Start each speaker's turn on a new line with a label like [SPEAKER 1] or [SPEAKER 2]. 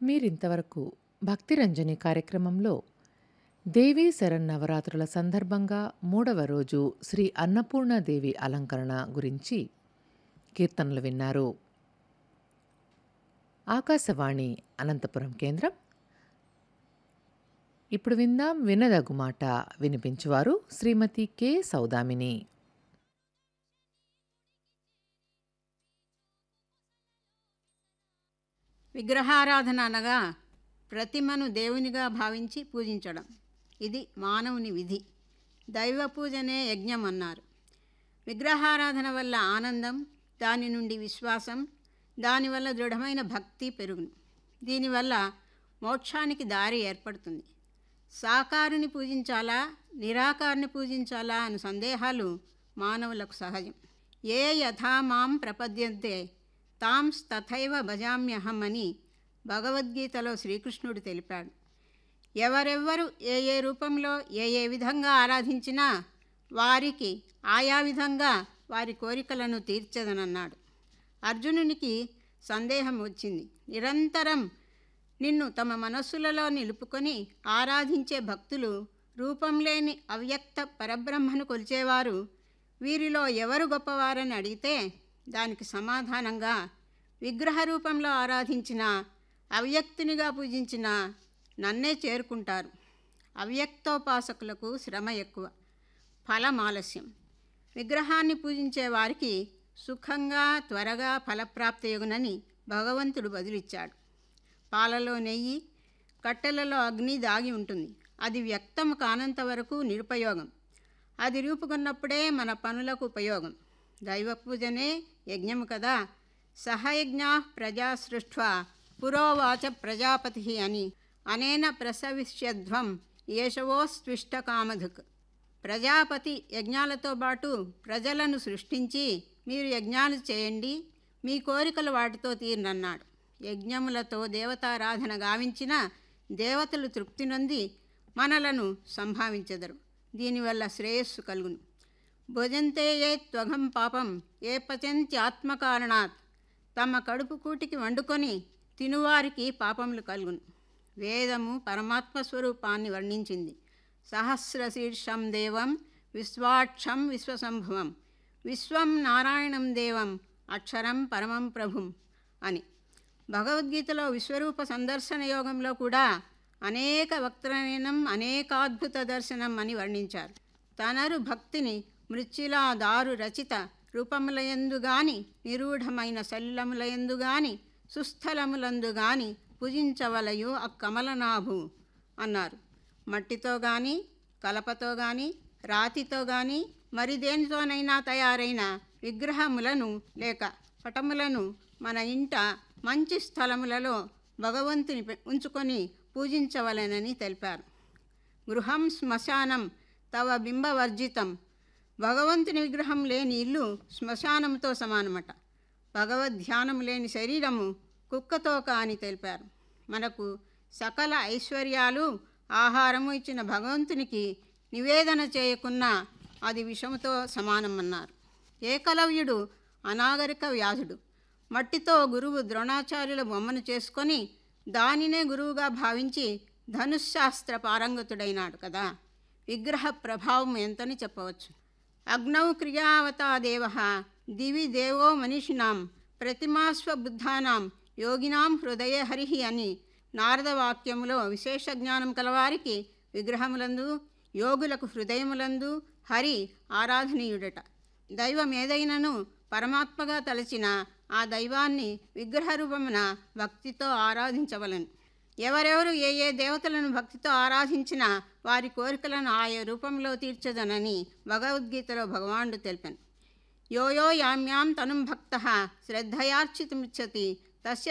[SPEAKER 1] మీరింతవరకు భక్తిరంజని కార్యక్రమంలో దేవీ శరన్నవరాత్రుల సందర్భంగా మూడవ రోజు శ్రీ అన్నపూర్ణాదేవి అలంకరణ గురించి కీర్తనలు విన్నారు ఆకాశవాణి అనంతపురం కేంద్రం ఇప్పుడు విందాం వినదగు మాట వినిపించువారు శ్రీమతి కె సౌదామిని
[SPEAKER 2] విగ్రహారాధన అనగా ప్రతిమను దేవునిగా భావించి పూజించడం ఇది మానవుని విధి దైవ పూజనే యజ్ఞం అన్నారు విగ్రహారాధన వల్ల ఆనందం దాని నుండి విశ్వాసం దానివల్ల దృఢమైన భక్తి పెరుగును దీనివల్ల మోక్షానికి దారి ఏర్పడుతుంది సాకారుని పూజించాలా నిరాకారుని పూజించాలా అను సందేహాలు మానవులకు సహజం ఏ యథా మాం ప్రపద్యంతే తాం తథైవ భజామ్యహం అని భగవద్గీతలో శ్రీకృష్ణుడు తెలిపాడు ఎవరెవ్వరు ఏ ఏ రూపంలో ఏ ఏ విధంగా ఆరాధించినా వారికి ఆయా విధంగా వారి కోరికలను తీర్చదనన్నాడు అర్జునునికి సందేహం వచ్చింది నిరంతరం నిన్ను తమ మనస్సులలో నిలుపుకొని ఆరాధించే భక్తులు రూపం లేని అవ్యక్త పరబ్రహ్మను కొలిచేవారు వీరిలో ఎవరు గొప్పవారని అడిగితే దానికి సమాధానంగా విగ్రహ రూపంలో ఆరాధించిన అవ్యక్తునిగా పూజించిన నన్నే చేరుకుంటారు అవ్యక్తోపాసకులకు శ్రమ ఎక్కువ ఫలం ఆలస్యం విగ్రహాన్ని పూజించే వారికి సుఖంగా త్వరగా ఫలప్రాప్తియగునని భగవంతుడు బదులిచ్చాడు పాలలో నెయ్యి కట్టెలలో అగ్ని దాగి ఉంటుంది అది వ్యక్తం కానంత వరకు నిరుపయోగం అది రూపుకున్నప్పుడే మన పనులకు ఉపయోగం దైవ పూజనే యజ్ఞము కదా సహయజ్ఞా ప్రజా సృష్ట్వా పురోవాచ ప్రజాపతి అని అనేన ప్రసవిష్యధ్వం యేషవోస్విష్ట కామధుక్ ప్రజాపతి యజ్ఞాలతో పాటు ప్రజలను సృష్టించి మీరు యజ్ఞాలు చేయండి మీ కోరికలు వాటితో తీరినన్నాడు యజ్ఞములతో దేవతారాధన గావించిన దేవతలు తృప్తి నొంది మనలను సంభావించెదరు దీనివల్ల శ్రేయస్సు కలుగును భుజంతే ఏ త్వగం పాపం ఏ పచంత్యాత్మకారణాత్ తమ కడుపు కూటికి వండుకొని తినువారికి పాపములు కలుగును వేదము పరమాత్మ స్వరూపాన్ని వర్ణించింది సహస్రశీర్షం దేవం విశ్వాక్షం విశ్వసంభవం విశ్వం నారాయణం దేవం అక్షరం పరమం ప్రభుం అని భగవద్గీతలో విశ్వరూప సందర్శన యోగంలో కూడా అనేక వక్త్రనయనం అనేకాద్భుత దర్శనం అని వర్ణించారు తనరు భక్తిని మృత్యులా దారు రచిత రూపములయందు గాని నిరూఢమైన శల్యములయందు గాని సుస్థలములందు గాని పూజించవలయు అక్కమలనాభు అన్నారు మట్టితో గాని కలపతో గాని రాతితో గాని మరి దేనితోనైనా తయారైన విగ్రహములను లేక పటములను మన ఇంట మంచి స్థలములలో భగవంతుని పె- ఉంచుకొని పూజించవలెనని తెలిపారు గృహం శ్మశానం తవ బింబవర్జితం భగవంతుని విగ్రహం లేని ఇల్లు శ్మశానంతో సమానమట భగవద్ధ్యానం లేని శరీరము కుక్కతో అని తెలిపారు మనకు సకల ఐశ్వర్యాలు ఆహారము ఇచ్చిన భగవంతునికి నివేదన చేయకున్నా అది విషముతో సమానమన్నారు ఏకలవ్యుడు అనాగరిక వ్యాధుడు మట్టితో గురువు ద్రోణాచార్యుల బొమ్మను చేసుకొని దానినే గురువుగా భావించి ధనుశాస్త్ర పారంగతుడైనాడు కదా విగ్రహ ప్రభావం ఎంతని చెప్పవచ్చు అగ్నౌ క్రియావతా దేవ దివి దేవో మనిషినాం ప్రతిమాస్వబుద్ధానాం యోగినాం హృదయ హరిహి అని నారద వాక్యములో విశేష జ్ఞానం కలవారికి విగ్రహములందు యోగులకు హృదయములందు హరి ఆరాధనీయుడట దైవం ఏదైనను పరమాత్మగా తలచిన ఆ దైవాన్ని విగ్రహ రూపమున భక్తితో ఆరాధించవలను ఎవరెవరు ఏ ఏ దేవతలను భక్తితో ఆరాధించినా వారి కోరికలను ఆయా రూపంలో తీర్చదనని భగవద్గీతలో భగవానుడు తెలిపాను యో యో యామ్యాం తనుం భక్త శ్రద్ధయార్చితుమిచ్చతి తస్య